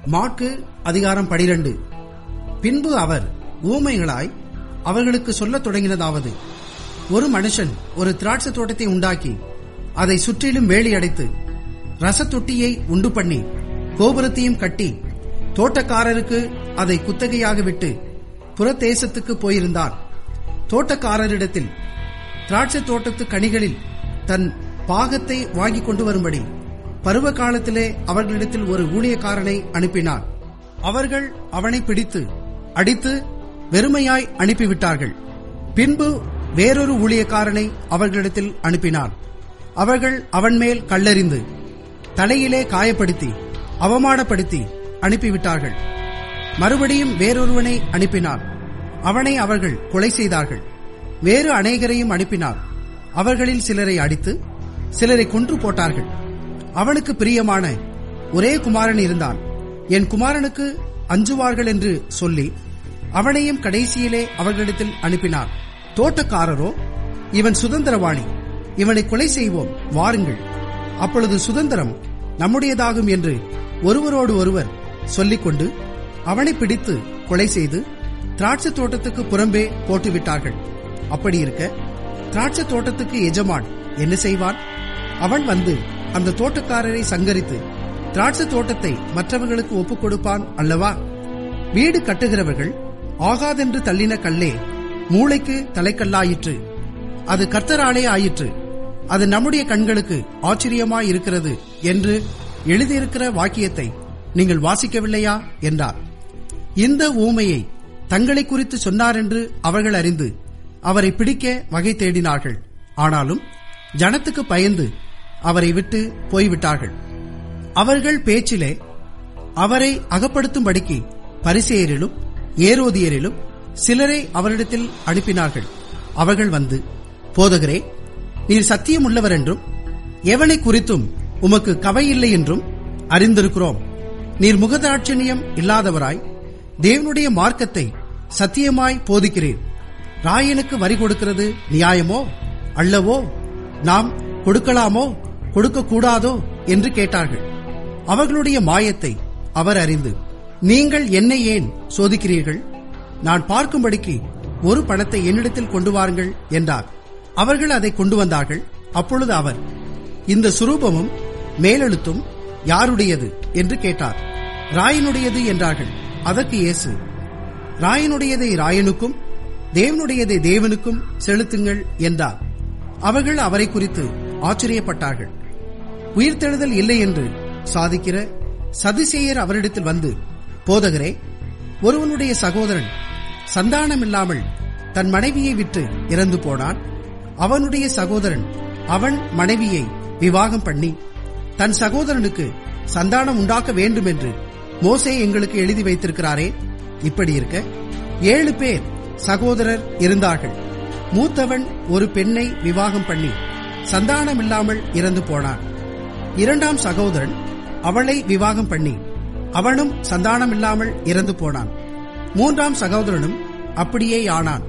மாற்கு அதிகாரம் பனிரெண்டு பின்பு அவர் ஊமைகளாய் அவர்களுக்கு சொல்லத் தொடங்கினதாவது ஒரு மனுஷன் ஒரு திராட்சை தோட்டத்தை உண்டாக்கி அதை சுற்றிலும் வேலி அடைத்து ரசத்தொட்டியை உண்டு பண்ணி கோபுரத்தையும் கட்டி தோட்டக்காரருக்கு அதை குத்தகையாக விட்டு புறதேசத்துக்கு போயிருந்தார் தோட்டக்காரரிடத்தில் திராட்சை தோட்டத்து கனிகளில் தன் பாகத்தை வாங்கிக் கொண்டு வரும்படி பருவ காலத்திலே அவர்களிடத்தில் ஒரு ஊழியக்காரனை அனுப்பினார் அவர்கள் அவனை பிடித்து அடித்து வெறுமையாய் அனுப்பிவிட்டார்கள் பின்பு வேறொரு ஊழியக்காரனை அவர்களிடத்தில் அனுப்பினார் அவர்கள் அவன் மேல் கல்லெறிந்து தலையிலே காயப்படுத்தி அவமானப்படுத்தி அனுப்பிவிட்டார்கள் மறுபடியும் வேறொருவனை அனுப்பினார் அவனை அவர்கள் கொலை செய்தார்கள் வேறு அநேகரையும் அனுப்பினார் அவர்களில் சிலரை அடித்து சிலரை கொன்று போட்டார்கள் அவனுக்கு பிரியமான ஒரே குமாரன் இருந்தான் என் குமாரனுக்கு அஞ்சுவார்கள் என்று சொல்லி அவனையும் கடைசியிலே அவர்களிடத்தில் அனுப்பினார் தோட்டக்காரரோ இவன் சுதந்திரவாளி இவனை கொலை செய்வோம் வாருங்கள் அப்பொழுது சுதந்திரம் நம்முடையதாகும் என்று ஒருவரோடு ஒருவர் சொல்லிக்கொண்டு அவனை பிடித்து கொலை செய்து திராட்சை தோட்டத்துக்கு புறம்பே போட்டுவிட்டார்கள் அப்படி இருக்க திராட்சை தோட்டத்துக்கு எஜமான் என்ன செய்வான் அவன் வந்து அந்த தோட்டக்காரரை சங்கரித்து திராட்சை தோட்டத்தை மற்றவர்களுக்கு ஒப்புக் கொடுப்பான் அல்லவா வீடு கட்டுகிறவர்கள் ஆகாதென்று தள்ளின கல்லே மூளைக்கு தலைக்கல்லாயிற்று அது கர்த்தராலே ஆயிற்று அது நம்முடைய கண்களுக்கு ஆச்சரியமாயிருக்கிறது என்று எழுதியிருக்கிற வாக்கியத்தை நீங்கள் வாசிக்கவில்லையா என்றார் இந்த ஊமையை தங்களை குறித்து சொன்னார் என்று அவர்கள் அறிந்து அவரை பிடிக்க வகை தேடினார்கள் ஆனாலும் ஜனத்துக்கு பயந்து அவரை விட்டு போய்விட்டார்கள் அவர்கள் பேச்சிலே அவரை அகப்படுத்தும்படிக்கு பரிசேயரிலும் ஏரோதியரிலும் சிலரை அவரிடத்தில் அனுப்பினார்கள் அவர்கள் வந்து போதகரே நீர் சத்தியம் உள்ளவர் என்றும் எவனை குறித்தும் உமக்கு கவையில்லை என்றும் அறிந்திருக்கிறோம் நீர் முகதாட்சணியம் இல்லாதவராய் தேவனுடைய மார்க்கத்தை சத்தியமாய் போதிக்கிறீர் ராயனுக்கு வரி கொடுக்கிறது நியாயமோ அல்லவோ நாம் கொடுக்கலாமோ கொடுக்க கூடாதோ என்று கேட்டார்கள் அவர்களுடைய மாயத்தை அவர் அறிந்து நீங்கள் என்னை ஏன் சோதிக்கிறீர்கள் நான் பார்க்கும்படிக்கு ஒரு பணத்தை என்னிடத்தில் கொண்டு வாருங்கள் என்றார் அவர்கள் அதை கொண்டு வந்தார்கள் அப்பொழுது அவர் இந்த சுரூபமும் மேலெழுத்தும் யாருடையது என்று கேட்டார் ராயனுடையது என்றார்கள் அதற்கு இயேசு ராயனுடையதை ராயனுக்கும் தேவனுடையதை தேவனுக்கும் செலுத்துங்கள் என்றார் அவர்கள் அவரை குறித்து ஆச்சரியப்பட்டார்கள் உயிர்த்தெழுதல் இல்லை என்று சாதிக்கிற சதிசேயர் அவரிடத்தில் வந்து போதகரே ஒருவனுடைய சகோதரன் சந்தானமில்லாமல் தன் மனைவியை விட்டு இறந்து போனான் அவனுடைய சகோதரன் அவன் மனைவியை விவாகம் பண்ணி தன் சகோதரனுக்கு சந்தானம் உண்டாக்க வேண்டும் என்று மோசே எங்களுக்கு எழுதி வைத்திருக்கிறாரே இப்படி இருக்க ஏழு பேர் சகோதரர் இருந்தார்கள் மூத்தவன் ஒரு பெண்ணை விவாகம் பண்ணி சந்தானமில்லாமல் இறந்து போனான் இரண்டாம் சகோதரன் அவளை விவாகம் பண்ணி அவனும் சந்தானமில்லாமல் இறந்து போனான் மூன்றாம் சகோதரனும் அப்படியே ஆனான்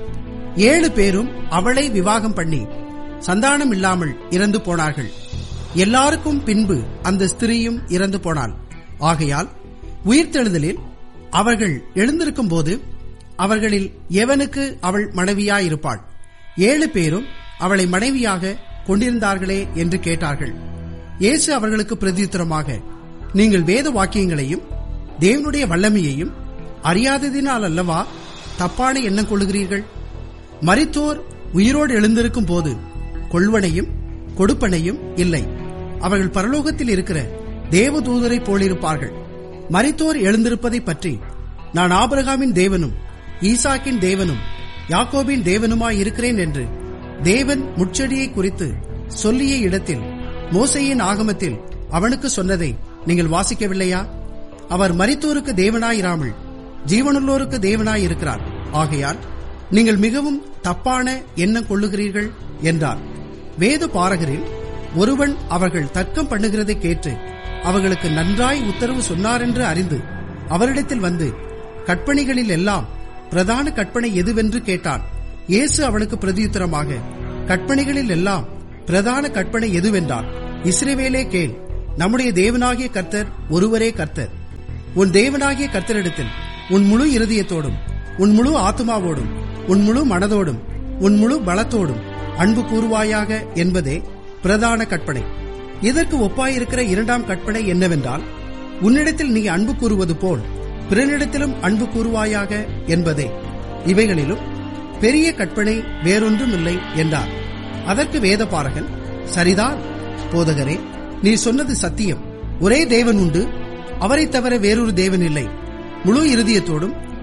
ஏழு பேரும் அவளை விவாகம் பண்ணி சந்தானம் இல்லாமல் இறந்து போனார்கள் எல்லாருக்கும் பின்பு அந்த ஸ்திரீயும் இறந்து போனாள் ஆகையால் உயிர்த்தெழுதலில் அவர்கள் எழுந்திருக்கும் போது அவர்களில் எவனுக்கு அவள் மனைவியாயிருப்பாள் ஏழு பேரும் அவளை மனைவியாக கொண்டிருந்தார்களே என்று கேட்டார்கள் இயேசு அவர்களுக்கு பிரதியுத்தரமாக நீங்கள் வேத வாக்கியங்களையும் தேவனுடைய வல்லமையையும் அறியாததினால் அல்லவா தப்பான எண்ணம் கொள்ளுகிறீர்கள் மரித்தோர் உயிரோடு எழுந்திருக்கும் போது கொள்வனையும் கொடுப்பனையும் இல்லை அவர்கள் பரலோகத்தில் இருக்கிற தேவதூதரை போலிருப்பார்கள் மரித்தோர் எழுந்திருப்பதை பற்றி நான் ஆபிரகாமின் தேவனும் ஈசாக்கின் தேவனும் யாக்கோபின் தேவனுமாய் இருக்கிறேன் என்று தேவன் முச்செடியை குறித்து சொல்லிய இடத்தில் மோசையின் ஆகமத்தில் அவனுக்கு சொன்னதை நீங்கள் வாசிக்கவில்லையா அவர் மரித்தோருக்கு தேவனாயிராமல் ஜீவனுள்ளோருக்கு தேவனாய் இருக்கிறார் ஆகையால் நீங்கள் மிகவும் தப்பான எண்ணம் கொள்ளுகிறீர்கள் என்றார் வேத பாரகரில் ஒருவன் அவர்கள் தர்க்கம் பண்ணுகிறதை கேட்டு அவர்களுக்கு நன்றாய் உத்தரவு சொன்னாரென்று அறிந்து அவரிடத்தில் வந்து கற்பனைகளில் எல்லாம் பிரதான கற்பனை எதுவென்று கேட்டான் இயேசு அவனுக்கு பிரதியுத்தரமாக கற்பனைகளில் எல்லாம் பிரதான கற்பனை எதுவென்றால் இஸ்ரேவேலே கேள் நம்முடைய தேவனாகிய கர்த்தர் ஒருவரே கர்த்தர் உன் தேவனாகிய கர்த்தரிடத்தில் உன் முழு இருதயத்தோடும் உன் முழு ஆத்மாவோடும் உன் முழு மனதோடும் உன் முழு பலத்தோடும் அன்பு கூறுவாயாக என்பதே பிரதான கற்பனை இதற்கு ஒப்பாயிருக்கிற இரண்டாம் கற்பனை என்னவென்றால் உன்னிடத்தில் நீ அன்பு கூறுவது போல் பிறனிடத்திலும் அன்பு கூறுவாயாக என்பதே இவைகளிலும் பெரிய கற்பனை வேறொன்றும் இல்லை என்றார் அதற்கு வேதபாரகன் சரிதான் போதகரே நீ சொன்னது சத்தியம் ஒரே தேவன் உண்டு அவரைத் தவிர வேறொரு தேவன் இல்லை முழு இருதயத்தோடும்